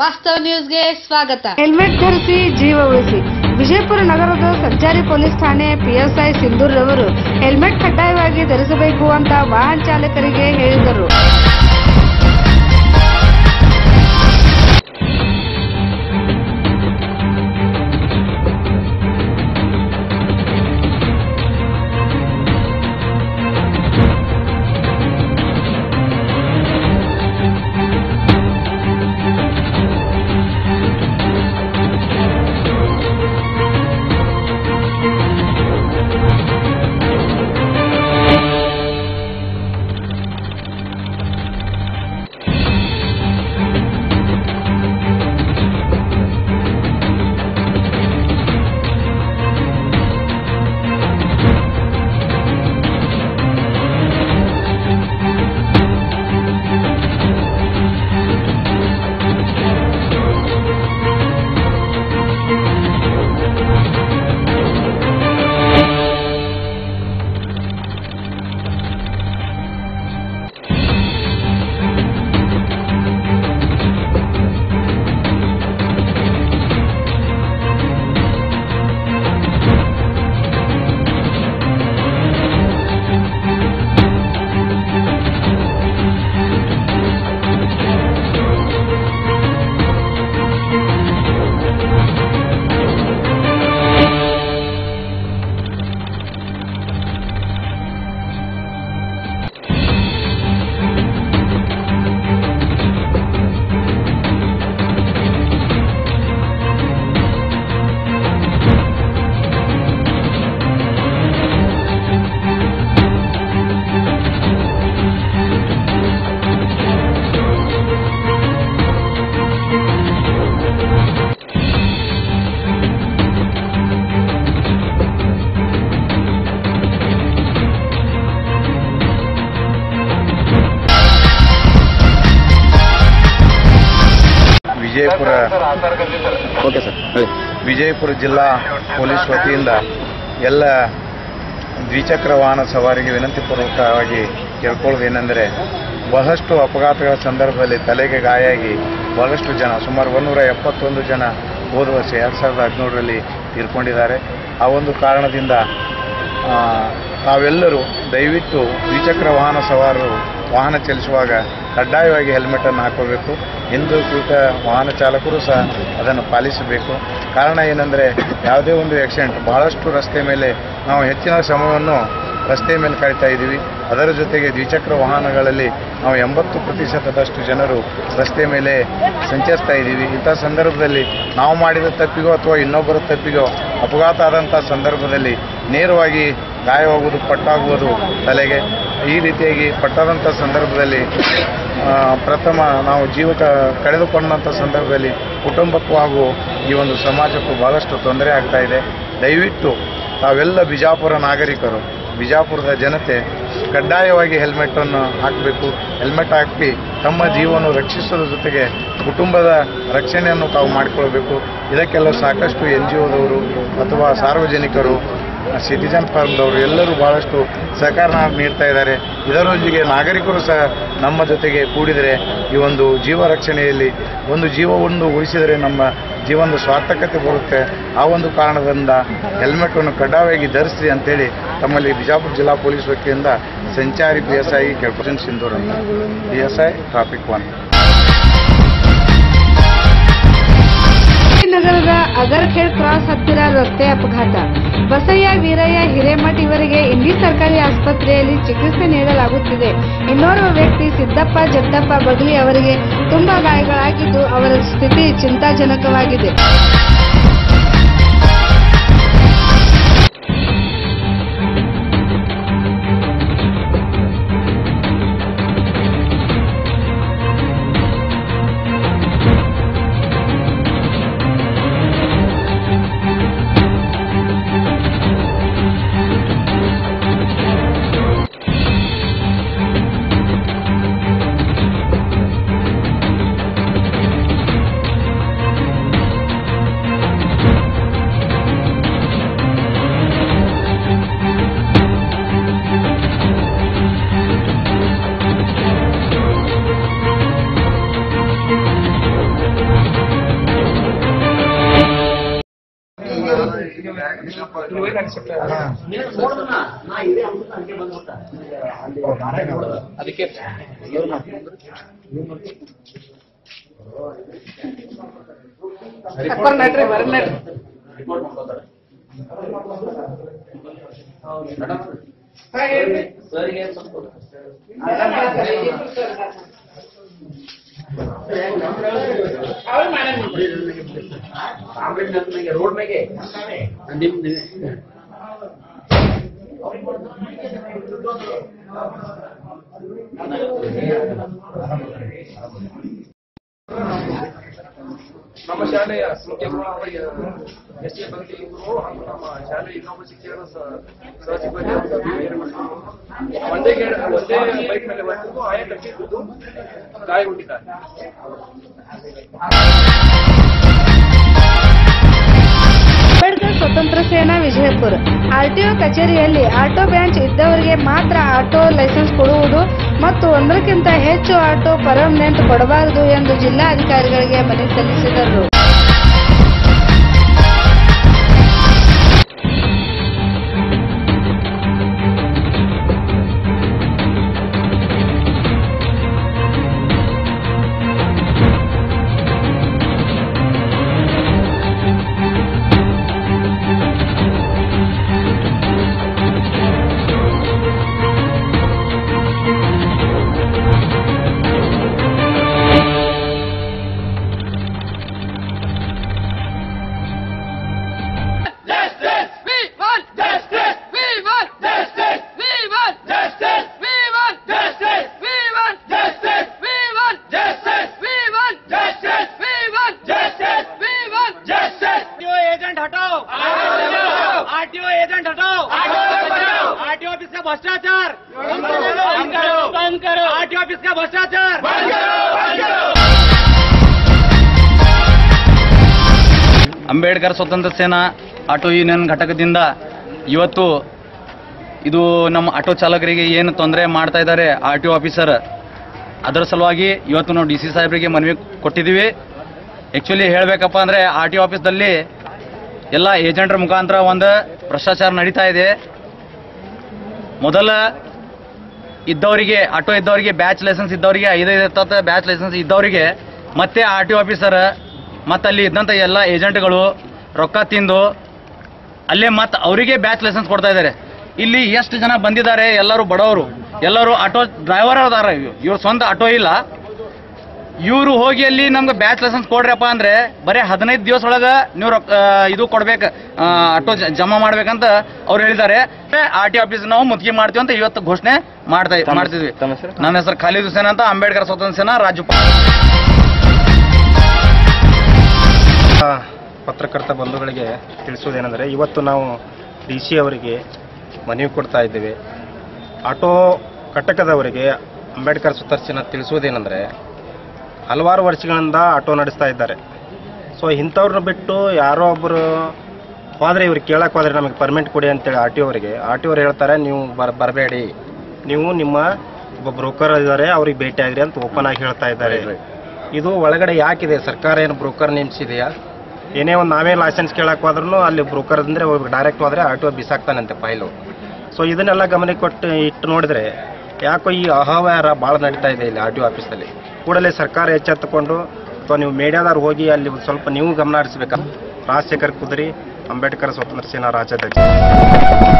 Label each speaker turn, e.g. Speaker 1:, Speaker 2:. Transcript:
Speaker 1: ವಾಸ್ತವ ನ್ಯೂಸ್ಗೆ ಸ್ವಾಗತ
Speaker 2: ಹೆಲ್ಮೆಟ್ ಧರಿಸಿ ಜೀವ ಉಳಿಸಿ ವಿಜಯಪುರ ನಗರದ ಸರ್ಜಾರಿ ಪೊಲೀಸ್ ಠಾಣೆ ಪಿಎಸ್ಐ ಸಿಂಧೂರ್ ರವರು ಹೆಲ್ಮೆಟ್ ಕಡ್ಡಾಯವಾಗಿ ಧರಿಸಬೇಕು ಅಂತ ವಾಹನ ಚಾಲಕರಿಗೆ ಹೇಳಿದರು
Speaker 3: ವಿಜಯಪುರ
Speaker 4: ಓಕೆ ಸರ್ ಹೇಳಿ
Speaker 3: ವಿಜಯಪುರ ಜಿಲ್ಲಾ ಪೊಲೀಸ್ ವತಿಯಿಂದ ಎಲ್ಲ ದ್ವಿಚಕ್ರ ವಾಹನ ಸವಾರಿಗೆ ವಿನಂತಿಪೂರ್ವಕವಾಗಿ ಕೇಳ್ಕೊಳ್ಳೋದೇನೆಂದರೆ ಬಹಳಷ್ಟು ಅಪಘಾತಗಳ ಸಂದರ್ಭದಲ್ಲಿ ತಲೆಗೆ ಗಾಯ ಆಗಿ ಬಹಳಷ್ಟು ಜನ ಸುಮಾರು ಒಂದೂರ ಎಪ್ಪತ್ತೊಂದು ಜನ ಹೋದ ವರ್ಷ ಎರಡು ಸಾವಿರದ ಹದಿನೇಳರಲ್ಲಿ ತೀರ್ಕೊಂಡಿದ್ದಾರೆ ಆ ಒಂದು ಕಾರಣದಿಂದ ಆ, ತಾವೆಲ್ಲರೂ ದಯವಿಟ್ಟು ದ್ವಿಚಕ್ರ ವಾಹನ ಸವಾರರು ವಾಹನ ಚಲಿಸುವಾಗ ಕಡ್ಡಾಯವಾಗಿ ಹೆಲ್ಮೆಟನ್ನು ಹಾಕೋಬೇಕು ಹಿಂದುಕೃತ ವಾಹನ ಚಾಲಕರು ಸಹ ಅದನ್ನು ಪಾಲಿಸಬೇಕು ಕಾರಣ ಏನಂದರೆ ಯಾವುದೇ ಒಂದು ಆಕ್ಸಿಡೆಂಟ್ ಬಹಳಷ್ಟು ರಸ್ತೆ ಮೇಲೆ ನಾವು ಹೆಚ್ಚಿನ ಸಮಯವನ್ನು ರಸ್ತೆ ಮೇಲೆ ಕಾಯ್ತಾ ಇದ್ದೀವಿ ಅದರ ಜೊತೆಗೆ ದ್ವಿಚಕ್ರ ವಾಹನಗಳಲ್ಲಿ ನಾವು ಎಂಬತ್ತು ಪ್ರತಿಶತದಷ್ಟು ಜನರು ರಸ್ತೆ ಮೇಲೆ ಸಂಚರಿಸ್ತಾ ಇದ್ದೀವಿ ಇಂಥ ಸಂದರ್ಭದಲ್ಲಿ ನಾವು ಮಾಡಿದ ತಪ್ಪಿಗೋ ಅಥವಾ ಇನ್ನೊಬ್ಬರ ತಪ್ಪಿಗೋ ಅಪಘಾತ ಆದಂಥ ಸಂದರ್ಭದಲ್ಲಿ ನೇರವಾಗಿ ಗಾಯವಾಗುವುದು ಪಟ್ಟಾಗುವುದು ತಲೆಗೆ ಈ ರೀತಿಯಾಗಿ ಪಟ್ಟಾದಂಥ ಸಂದರ್ಭದಲ್ಲಿ ಆ, ಪ್ರಥಮ ನಾವು ಜೀವ ಕ- ಕಳೆದುಕೊಂಡಂಥ ಸಂದರ್ಭದಲ್ಲಿ ಕುಟುಂಬಕ್ಕೂ ಹಾಗೂ ಈ ಒಂದು ಸಮಾಜಕ್ಕೂ ಬಹಳಷ್ಟು ತೊಂದರೆ ಆಗ್ತಾ ಇದೆ ದಯವಿಟ್ಟು ತಾವೆಲ್ಲ ಬಿಜಾಪುರ ನಾಗರಿಕರು ಬಿಜಾಪುರದ ಜನತೆ ಕಡ್ಡಾಯವಾಗಿ ಹೆಲ್ಮೆಟನ್ನು ಹಾಕಬೇಕು ಹೆಲ್ಮೆಟ್ ಹಾಕಿ ತಮ್ಮ ಜೀವನ ರಕ್ಷಿಸೋದ್ರ ಜೊತೆಗೆ ಕುಟುಂಬದ ರಕ್ಷಣೆಯನ್ನು ತಾವು ಮಾಡಿಕೊಳ್ಬೇಕು ಇದಕ್ಕೆಲ್ಲ ಸಾಕಷ್ಟು ಎನ್ ಜಿ ಒದವರು ಅಥವಾ ಸಾರ್ವಜನಿಕರು ಸಿಟಿಜನ್ ಫಾರ್ಮ್ದವರು ಎಲ್ಲರೂ ಬಹಳಷ್ಟು ಸಹಕಾರ ನೀಡ್ತಾ ಇದ್ದಾರೆ ಇದರೊಂದಿಗೆ ನಾಗರಿಕರು ಸಹ ನಮ್ಮ ಜೊತೆಗೆ ಕೂಡಿದರೆ ಈ ಒಂದು ಜೀವ ರಕ್ಷಣೆಯಲ್ಲಿ ಒಂದು ಜೀವವನ್ನು ಉಳಿಸಿದರೆ ನಮ್ಮ ಜೀವನದ ಸಾರ್ಥಕತೆ ಬರುತ್ತೆ ಆ ಒಂದು ಕಾರಣದಿಂದ ಹೆಲ್ಮೆಟನ್ನು ಕಡ್ಡಾಯವಾಗಿ ಧರಿಸಿ ಅಂತೇಳಿ ತಮ್ಮಲ್ಲಿ ಬಿಜಾಪುರ ಜಿಲ್ಲಾ ಪೊಲೀಸ್ ವತಿಯಿಂದ ಸಂಚಾರಿ ಪಿ ಎಸ್ ಐ ಕೆಳಪುಜನ್ ಸಿಂಧೂರ್ ಅಂತ P S I traffic one
Speaker 2: ನಗರದ ಅಗರ್ಖೇಡ್ ಕ್ರಾಸ್ ಹತ್ತಿರ ರಸ್ತೆ ಅಪಘಾತ ಬಸಯ್ಯ ವೀರಯ್ಯ ಹಿರೇಮಠ್ ಇವರಿಗೆ ಇಂಡಿ ಸರ್ಕಾರಿ ಆಸ್ಪತ್ರೆಯಲ್ಲಿ ಚಿಕಿತ್ಸೆ ನೀಡಲಾಗುತ್ತಿದೆ ಇನ್ನೋರ್ವ ವ್ಯಕ್ತಿ ಸಿದ್ದಪ್ಪ ಜಗದಪ್ಪ ಬಗಲಿ ಅವರಿಗೆ ತುಂಬಾ ಗಾಯಗಳಾಗಿದ್ದು ಅವರ ಸ್ಥಿತಿ ಚಿಂತಾಜನಕವಾಗಿದೆ
Speaker 5: ಅದಕ್ಕೆ ಅಕ್ಬರ್ ನಡ್ರಿ ಬರ ನಡ್ರಿ ಹಾ, ಹೇಳ್ರಿ. ಅವ್ರು ಮಾಡೋಣ. ರೋಡ್ ಮೇಲೆ
Speaker 6: ನಮ್ಮ ಶಾಲೆಯ ಮುಖ್ಯವಾಗಿ ಎಸ್ ಟಿ ಬಗ್ಗೆ ಇವರು ಹಾಗೂ ನಮ್ಮ ಶಾಲೆಯ ಇನ್ನೊಬ್ಬ ಶಿಕ್ಷಕರು ಸಹ ಸಿಬ್ಬಂದಿ ಒಂದೇ ಗೇಡ್ ಒಂದೇ ಬೈಕ್ ನಲ್ಲಿ ಬಂದು ಆಯಾ ತಪ್ಪಿ ಬಿದ್ದು ಗಾಯಗೊಂಡಿದ್ದಾರೆ
Speaker 2: ಅಂಬೇಡ್ಕರ್ ಸ್ವತಂತ್ರ ಸೇನಾ ವಿಜಯಪುರ ಆರ್ಟಿಒ ಕಚೇರಿಯಲ್ಲಿ ಆಟೋ ಬ್ರಾಂಚ್ ಇದ್ದವರಿಗೆ ಮಾತ್ರ ಆಟೋ ಲೈಸೆನ್ಸ್ ಕೊಡುವುದು ಮತ್ತು ಒಂದಕ್ಕಿಂತ ಹೆಚ್ಚು ಆಟೋ ಪರ್ಮನೆಂಟ್ ಕೊಡಬಾರದು ಎಂದು ಜಿಲ್ಲಾಧಿಕಾರಿಗಳಿಗೆ ಮನವಿ ಸಲ್ಲಿಸಿದರು
Speaker 5: एजेंट हटाओ आरटीओ एजेंट हटाओ आरटीओ ऑफिस का भ्रष्टाचार बंद करो बंद करो आरटीओ ऑफिस का भ्रष्टाचार
Speaker 4: ಅಂಬೇಡ್ಕರ್ ಸ್ವತಂತ್ರ ಸೇನಾ ಆಟೋ ಯೂನಿಯನ್ ಘಟಕದಿಂದ ಇವತ್ತು ಇದು ನಮ್ಮ ಆಟೋ ಚಾಲಕರಿಗೆ ಏನು ತೊಂದರೆ ಮಾಡ್ತಾ ಇದ್ದಾರೆ ಆರ್ ಟಿ ಒ ಆಫೀಸರ್ ಅದರ ಸಲುವಾಗಿ ಇವತ್ತು ನಾವು ಡಿ ಸಿ ಸಾಹೇಬರಿಗೆ ಮನವಿ ಕೊಟ್ಟಿದ್ದೀವಿ ಆ್ಯಕ್ಚುಲಿ ಹೇಳಬೇಕಪ್ಪ ಅಂದರೆ ಆರ್ ಟಿ ಒ ಆಫೀಸ್ದಲ್ಲಿ ಎಲ್ಲ ಏಜೆಂಟ್ರ ಮುಖಾಂತರ ಒಂದು ಭ್ರಷ್ಟಾಚಾರ ನಡೀತಾ ಇದೆ ಮೊದಲ ಇದ್ದವರಿಗೆ ಆಟೋ ಇದ್ದವರಿಗೆ ಬ್ಯಾಚ್ ಲೈಸೆನ್ಸ್ ಇದ್ದವರಿಗೆ ಐದೈದು ಹತ್ತು ಬ್ಯಾಚ್ ಲೈಸೆನ್ಸ್ ಇದ್ದವರಿಗೆ ಮತ್ತೆ ಆರ್ ಟಿ ಆಫೀಸರ್ ಮತ್ತೆ ಅಲ್ಲಿ ಇದ್ದಂಥ ಎಲ್ಲ ಏಜೆಂಟ್ಗಳು ರೊಕ್ಕ ತಿಂದು ಅಲ್ಲೇ ಮತ್ತೆ ಅವರಿಗೆ ಬ್ಯಾಚ್ ಲೈಸೆನ್ಸ್ ಕೊಡ್ತಾ ಇದ್ದಾರೆ ಇಲ್ಲಿ ಎಷ್ಟು ಜನ ಬಂದಿದ್ದಾರೆ ಎಲ್ಲರೂ ಬಡವರು ಎಲ್ಲರೂ ಆಟೋ ಡ್ರೈವರ್ ಅದಾರ ಇವ್ರ ಸ್ವಂತ ಆಟೋ ಇಲ್ಲ ಇವರು ಹೋಗಿ ಅಲ್ಲಿ ನಮ್ಗೆ ಬ್ಯಾಚ್ ಲೈಸೆನ್ಸ್ ಕೊಡ್ರಪ್ಪ ಅಂದ್ರೆ ಬರೀ ಹದಿನೈದು ದಿವಸ ಒಳಗ ನೀವು ರೊಕ್ಕ ಆ, ಇದು ಕೊಡ್ಬೇಕು ಆ, ಆಟೋ ಜ- ಜಮಾ ಮಾಡ್ಬೇಕಂತ ಅವ್ರು ಹೇಳಿದ್ದಾರೆ ಆರ್ ಟಿ ಆಫೀಸ್ ನಾವು ಮುತ್ತಿಗೆ ಮಾಡ್ತೀವಿ ಅಂತ ಇವತ್ತು ಘೋಷಣೆ ಮಾಡ್ತಾ ಮಾಡ್ತಿದ್ವಿ ನನ್ನ ಹೆಸರು ಖಾಲಿದ್ ಹುಸೇನ್ ಅಂತ ಅಂಬೇಡ್ಕರ್ ಸ್ವತಂತ್ರ ಸೇನಾ ರಾಜ್ಯಪಾಲ
Speaker 7: ಪತ್ರಕರ್ತ ಬಂಧುಗಳಿಗೆ ತಿಳಿಸುವುದೇನೆಂದರೆ ಇವತ್ತು ನಾವು ಡಿ ಸಿ ಅವರಿಗೆ ಮನವಿ ಕೊಡ್ತಾ ಇದ್ದೇವೆ ಆಟೋ ಘಟಕದವರಿಗೆ ಅಂಬೇಡ್ಕರ್ ಸುತ್ತರ್ಸಿನ ತಿಳಿಸುವುದೇನೆಂದರೆ ಹಲವಾರು ವರ್ಷಗಳಿಂದ ಆಟೋ ನಡೆಸ್ತಾ ಇದ್ದಾರೆ ಸೊ ಇಂಥವ್ರನ್ನ ಬಿಟ್ಟು ಯಾರೋ ಒಬ್ಬರು ಹೋದರೆ ಇವ್ರಿಗೆ ಕೇಳಕ್ಕೆ ಹೋದರೆ ನಮಗೆ ಪರ್ಮಿಟ್ ಕೊಡಿ ಅಂತೇಳಿ ಆರ್ ಟಿ ಅವರಿಗೆ ಆರ್ ಟಿ ಅವ್ರು ಹೇಳ್ತಾರೆ ನೀವು ಬರ ಬರಬೇಡಿ ನೀವು ನಿಮ್ಮ ಒಬ್ಬ ಬ್ರೋಕರ್ ಇದ್ದಾರೆ ಅವ್ರಿಗೆ ಭೇಟಿ ಆಗ್ರಿ ಅಂತ ಓಪನ್ ಆಗಿ ಹೇಳ್ತಾ ಇದ್ದಾರೆ ಇದು ಒಳಗಡೆ ಯಾಕಿದೆ ಸರ್ಕಾರ ಏನು ಬ್ರೋಕರ್ ನೇಮಿಸಿದೆಯಾ ಏನೇ ಒಂದು ನಾವೇ ಲೈಸೆನ್ಸ್ ಕೇಳಕ್ಕೆ ಹೋದ್ರೂ ಅಲ್ಲಿ ಬ್ರೋಕರ್ ಅಂದರೆ ಡೈರೆಕ್ಟ್ ಹೋದರೆ ಆರ್ ಟಿ ಒ ಬಿಸಾಕ್ತಾನಂತೆ ಫೈಲು ಸೊ ಇದನ್ನೆಲ್ಲ ಗಮನಕ್ಕೆ ಕೊಟ್ಟು ಇಟ್ಟು ನೋಡಿದ್ರೆ ಯಾಕೋ ಈ ಅಹವ್ಯಾರ ಭಾಳ ನಡೀತಾ ಇದೆ ಇಲ್ಲಿ ಆರ್ ಟಿ ಒ ಆಫೀಸಲ್ಲಿ ಕೂಡಲೇ ಸರ್ಕಾರ ಎಚ್ಚೆತ್ತುಕೊಂಡು ಅಥವಾ ನೀವು ಮೀಡಿಯಾದವ್ರು ಹೋಗಿ ಅಲ್ಲಿ ಒಂದ್ ಸ್ವಲ್ಪ ನೀವು ಗಮನ ಹರಿಸ್ಬೇಕಾ ರಾಜಶೇಖರ್ ಕುದುರಿ ಅಂಬೇಡ್ಕರ್ ಸ್ವತಂತ್ರ ಸೇನಾ ರಾಜ್ಯಾಧ್ಯಕ್ಷ